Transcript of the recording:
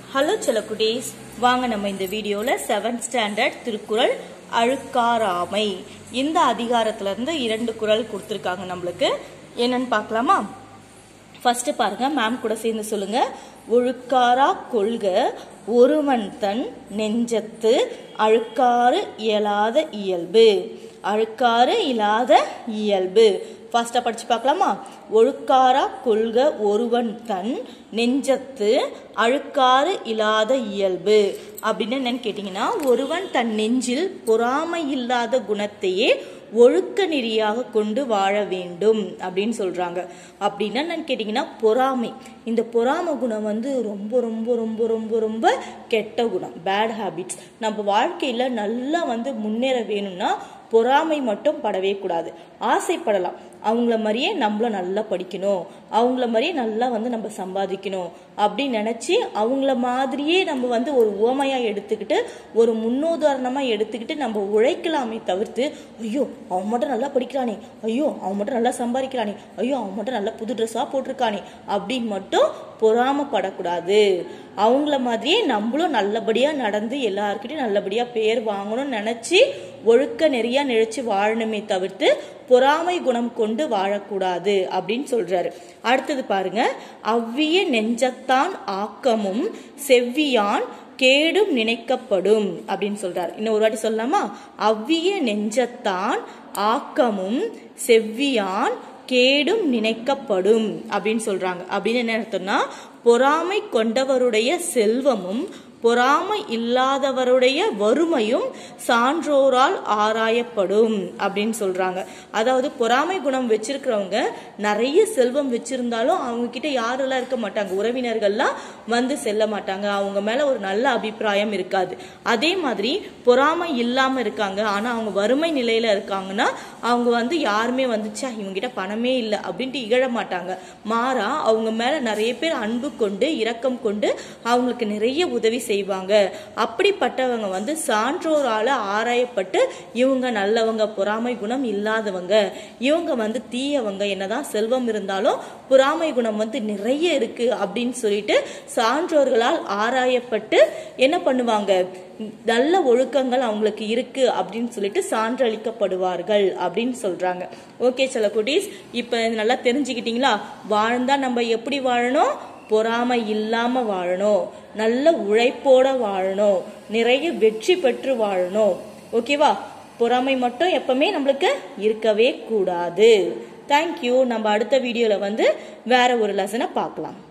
hello செல்லக்குட்டீஸ் வாங்க நம்ம இந்த வீடியோவில் செவன்த் ஸ்டாண்டர்ட் திருக்குறள் அழுக்காராமை இந்த அதிகாரத்துல இருந்து இரண்டு குறள் கொடுத்துருக்காங்க நம்மளுக்கு என்னன்னு பார்க்கலாமா ஃபர்ஸ்ட் பாருங்க மேம் கூட சேர்ந்து சொல்லுங்க ஒழுக்காரா கொள்க ஒருவன் தன் நெஞ்சத்து அழுக்காறு இயலாத இயல்பு அழுக்காறு இல்லாத இயல்பு ஃபாஸ்டா படிச்சு பார்க்கலாமா ஒழுக்காரா கொள்க ஒருவன் தன் நெஞ்சத்து அழுக்காறு இல்லாத இயல்பு அப்படின்னு என்னன்னு கேட்டீங்கன்னா ஒருவன் தன் நெஞ்சில் பொறாமை இல்லாத குணத்தையே ஒழுக்க நெறியாக கொண்டு வாழ வேண்டும் அப்படின்னு சொல்றாங்க அப்படின்னா என்னன்னு கேட்டீங்கன்னா பொறாமை இந்த பொறாமை குணம் வந்து ரொம்ப ரொம்ப ரொம்ப ரொம்ப ரொம்ப கெட்ட குணம் பேட் ஹாபிட்ஸ் நம்ம வாழ்க்கையில நல்லா வந்து முன்னேற வேணும்னா பொறாமை மட்டும் படவே கூடாது ஆசைப்படலாம் அவங்கள மாதிரியே நம்மளும் நல்லா படிக்கணும் அவங்கள மாதிரியே நல்லா வந்து நம்ம சம்பாதிக்கணும் அப்படின்னு நினச்சி அவங்கள மாதிரியே நம்ம வந்து ஒரு ஓமையா எடுத்துக்கிட்டு ஒரு முன்னுதாரணமா எடுத்துக்கிட்டு நம்ம உழைக்கலாமே தவிர்த்து ஐயோ அவன் மட்டும் நல்லா படிக்கிறானே ஐயோ அவன் மட்டும் நல்லா சம்பாதிக்கிறானே ஐயோ அவன் மட்டும் நல்லா புது ட்ரெஸ்ஸாக போட்டிருக்கானே அப்படின்னு மட்டும் பொறாமப்படக்கூடாது அவங்கள மாதிரியே நம்மளும் நல்லபடியாக நடந்து எல்லாருக்கிட்டையும் நல்லபடியாக பேர் வாங்கணும்னு நினச்சி ஒழுக்க நெறியா நினைச்சு வாழணுமே தவிர்த்து பொறாமை குணம் கொண்டு வாழக்கூடாது அப்படின்னு சொல்றாரு அடுத்தது பாருங்க அவ்விய நெஞ்சத்தான் ஆக்கமும் செவ்வியான் கேடும் நினைக்கப்படும் அப்படின்னு சொல்றாரு இன்னும் ஒரு வாட்டி சொல்லலாமா அவ்விய நெஞ்சத்தான் ஆக்கமும் செவ்வியான் கேடும் நினைக்கப்படும் அப்படின்னு சொல்றாங்க அப்படின்னு என்ன அர்த்தம்னா பொறாமை கொண்டவருடைய செல்வமும் பொறாமை இல்லாதவருடைய வறுமையும் சான்றோரால் ஆராயப்படும் அப்படின்னு சொல்றாங்க அதாவது பொறாமை குணம் வச்சிருக்கிறவங்க நிறைய செல்வம் வச்சிருந்தாலும் அவங்க கிட்ட யாரெல்லாம் இருக்க மாட்டாங்க உறவினர்கள்லாம் வந்து செல்ல மாட்டாங்க அவங்க மேல ஒரு நல்ல அபிப்பிராயம் இருக்காது அதே மாதிரி பொறாமை இல்லாம இருக்காங்க ஆனா அவங்க வறுமை நிலையில இருக்காங்கன்னா அவங்க வந்து யாருமே வந்துச்சா இவங்க கிட்ட பணமே இல்லை அப்படின்ட்டு இகழ மாட்டாங்க மாறா அவங்க மேல நிறைய பேர் அன்பு கொண்டு இரக்கம் கொண்டு அவங்களுக்கு நிறைய உதவி செய்வாங்க அப்படிப்பட்டவங்க வந்து சான்றோரால ஆராயப்பட்டு இவங்க நல்லவங்க பொறாமை குணம் இல்லாதவங்க இவங்க வந்து தீயவங்க என்னதான் செல்வம் இருந்தாலும் பொறாமை குணம் வந்து நிறைய இருக்கு அப்படின்னு சொல்லிட்டு சான்றோர்களால் ஆராயப்பட்டு என்ன பண்ணுவாங்க நல்ல ஒழுக்கங்கள் அவங்களுக்கு இருக்கு அப்படின்னு சொல்லிட்டு சான்றளிக்கப்படுவார்கள் அப்படின்னு சொல்றாங்க ஓகே சில குட்டீஸ் இப்ப நல்லா தெரிஞ்சுக்கிட்டீங்களா வாழ்ந்தா நம்ம எப்படி வாழணும் பொறாமை இல்லாம வாழணும் நல்ல உழைப்போட வாழணும் நிறைய வெற்றி பெற்று வாழணும் ஓகேவா பொறாமை மட்டும் எப்பவுமே நம்மளுக்கு இருக்கவே கூடாது தேங்க்யூ நம்ம அடுத்த வீடியோல வந்து வேற ஒரு லெசனை பார்க்கலாம்